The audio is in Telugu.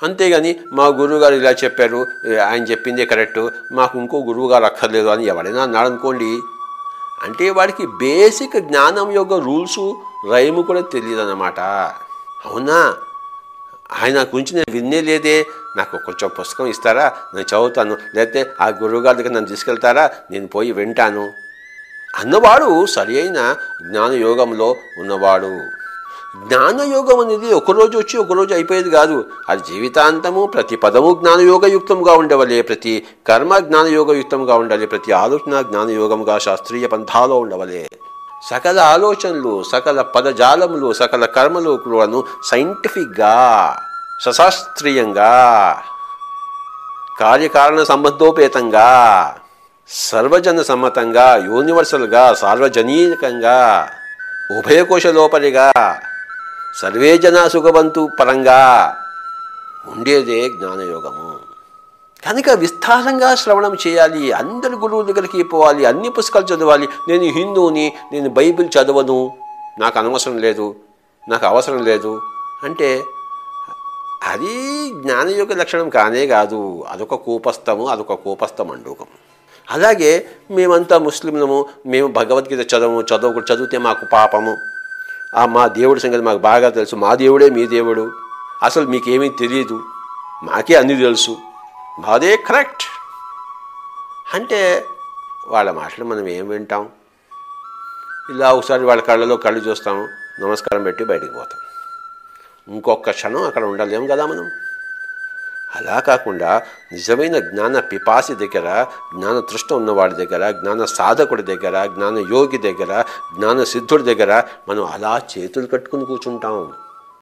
అంతేగాని మా గురువుగారు ఇలా చెప్పారు ఏ, ఆయన చెప్పిందే కరెక్ట్ మాకు ఇంకో గురువుగారు అక్కర్లేదు అని ఎవరైనా అన్నాడు అనుకోండి అంటే వాడికి బేసిక్ జ్ఞానం యొక్క రూల్స్ రైము కూడా తెలియదు అన్నమాట అవునా ఆయన గురించి నేను విన్నే లేదే నాకు కొంచెం పుస్తకం ఇస్తారా నేను చదువుతాను లేకపోతే ఆ గురువుగారి దగ్గర నన్ను తీసుకెళ్తారా నేను పోయి వింటాను అన్నవాడు సరి అయిన జ్ఞానయోగంలో ఉన్నవాడు జ్ఞానయోగం అనేది ఒకరోజు వచ్చి ఒకరోజు అయిపోయేది కాదు అది జీవితాంతము ప్రతి పదము జ్ఞానయోగయుక్తంగా ఉండవలే ప్రతి కర్మ జ్ఞానయోగయుక్తంగా ఉండాలి ప్రతి ఆలోచన జ్ఞానయోగంగా శాస్త్రీయ పంథాలో ఉండవలే సకల ఆలోచనలు సకల పదజాలములు సకల కర్మలు కూడాను సైంటిఫిక్గా సశాస్త్రీయంగా కార్యకారణ సంబంధోపేతంగా సర్వజన సమ్మతంగా యూనివర్సల్గా సార్వజనీకంగా ఉభయకోశ లోపలిగా సర్వే జన సుఖవంతు పరంగా ఉండేదే జ్ఞానయోగము కనుక విస్తారంగా శ్రవణం చేయాలి అందరి గురువు దగ్గరికి పోవాలి అన్ని పుస్తకాలు చదవాలి నేను హిందువుని నేను బైబిల్ చదవను నాకు అనవసరం లేదు నాకు అవసరం లేదు అంటే అది జ్ఞానయోగ లక్షణం కానే కాదు అదొక కూపస్థము అదొక కూపస్థ మండూకం అలాగే మేమంతా ముస్లింలము మేము భగవద్గీత చదవము చదవకు చదివితే మాకు పాపము ఆ మా దేవుడి సంగతి మాకు బాగా తెలుసు మా దేవుడే మీ దేవుడు అసలు మీకేమీ తెలియదు మాకే అన్నీ తెలుసు మాదే కరెక్ట్ అంటే వాళ్ళ మాటలు మనం ఏం వింటాం ఇలా ఒకసారి వాళ్ళ కళ్ళలో కళ్ళు చూస్తాము నమస్కారం పెట్టి బయటికి పోతాం ఇంకొక క్షణం అక్కడ ఉండలేము కదా మనం అలా కాకుండా నిజమైన జ్ఞాన పిపాసి దగ్గర జ్ఞాన తృష్ట ఉన్నవాడి దగ్గర జ్ఞాన సాధకుడి దగ్గర జ్ఞాన యోగి దగ్గర జ్ఞాన సిద్ధుడి దగ్గర మనం అలా చేతులు కట్టుకుని కూర్చుంటాం